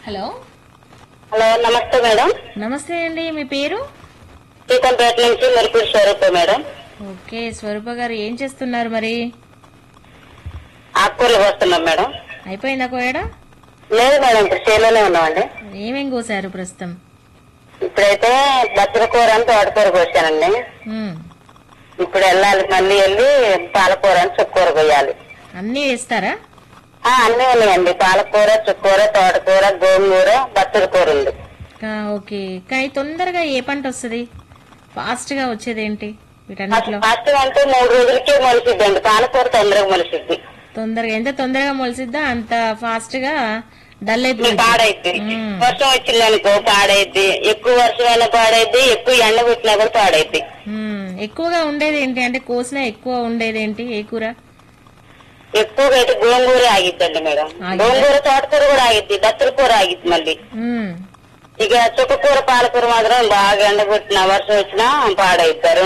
Hello hello నమస్తే madam నమస్తే అండి మీ పేరు సీతంపేట నుంచి మెరుపూడి స్వరూప మేడం ఓకే స్వరూప గారు ఏం చేస్తున్నారు మరి ఆకుకూరలు వస్తున్నాం మేడం అయిపోయిందా కోయడా లేదు మేడం ఇప్పుడు చేలోనే ఉన్నామండి ఏమేం కోసారు ప్రస్తుతం ఇప్పుడైతే బచ్చల కూర అని తోటకూర కోసానండి ఉమ్, ఇప్పుడు వెళ్ళాలి మళ్ళీ వెళ్ళి పాలకూర అని చుక్కూర కొయ్యాలి అన్నీ వేస్తారా ఆ, అన్నీ ఉన్నాయండి పాలకూర చుక్కూర తోటకూర గోంగూర బచ్చల కూర ఉంది ఆ, ఓకే కానీ తొందరగా ఏ పంట వస్తుంది ఫాస్ట్ గా వచ్చేదేంటి వీటన్నిటిలో ఫస్ట్ అంటే మూడు రోజులకే మొలిసిద్ది అండి పాలకూర తొందరగా మొలిసిద్ది తొందరగా ఎంత తొందరగా మొలిసిద్దా అంత ఫాస్ట్ గా డల్ మీ అయిపోయింది పాడైద్ది మ్మ్. వర్షం వచ్చిందనుకో పాడైద్ది ఎక్కువ వర్షం అయినా పాడైద్ది ఎక్కువ ఎండ పెట్టినా కూడా పాడైద్ది ఉమ్, ఎక్కువగా ఉండేది ఏంటి అంటే కోసిన ఎక్కువ ఉండేది ఏంటి ఏ కూర ఎక్కువగా అయితే గోంగూర ఆగిద్దండి మేడం ఆగిద్దా? గోంగూర తోటకూర కూడా ఆగిద్ది దత్తల కూర ఆగిద్ది మళ్ళీ ఉమ్, ఇక చుక్కకూర పాలకూర మాత్రం బాగా ఎండగొట్టిన వర్షం వచ్చినా పాడైద్ది